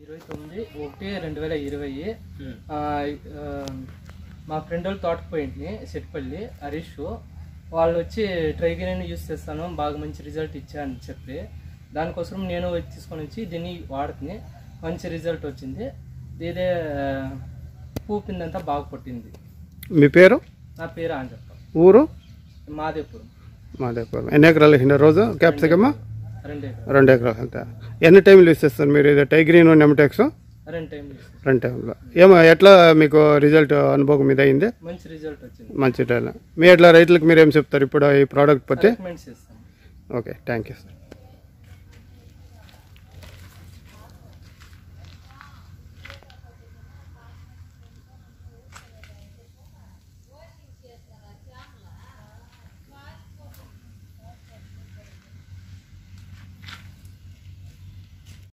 ఇరవై తొమ్మిది ఒకటి రెండు వేల ఇరవై ఆ, ఆ, మా ఫ్రెండ్ వాళ్ళు తోటకు పోయింటి సెట్పల్లి హరీష్ వాళ్ళు వచ్చి ట్రైగిన్ యూస్ చేస్తాను బాగా మంచి రిజల్ట్ ఇచ్చా అని చెప్పి దానికోసం నేను వచ్చి తీసుకొని వచ్చి దీన్ని వాడుకుని మంచి రిజల్ట్ వచ్చింది ఇదే ఆ, పువ్వు పిందంతా బాగా పట్టింది మీ పేరు నా పేరు ఆంజప్ప ఊరు మాదేపురం మాదేపురం ఎన్ని ఎకరాలు వేసిన రోజు క్యాప్సికమ్ రెండే రెండు ఎకరాలు అంతే ఎన్ని టైంలు యూస్ చేస్తారు మీరు ఇది టైగ్రీన్ నెమటెక్స్ రెండు టైంలు రెండు టైంలో ఏమో ఎట్లా మీకు రిజల్ట్ అనుభవం మీద అయింది మంచి రిజల్ట్ వచ్చింది మంచి టైం మీ ఎట్లా రైతులకు మీరు ఏం చెప్తారు ఇప్పుడు ఈ ప్రోడక్ట్ పట్టి రికమెండ్ చేస్తాను ఓకే థ్యాంక్ యూ సార్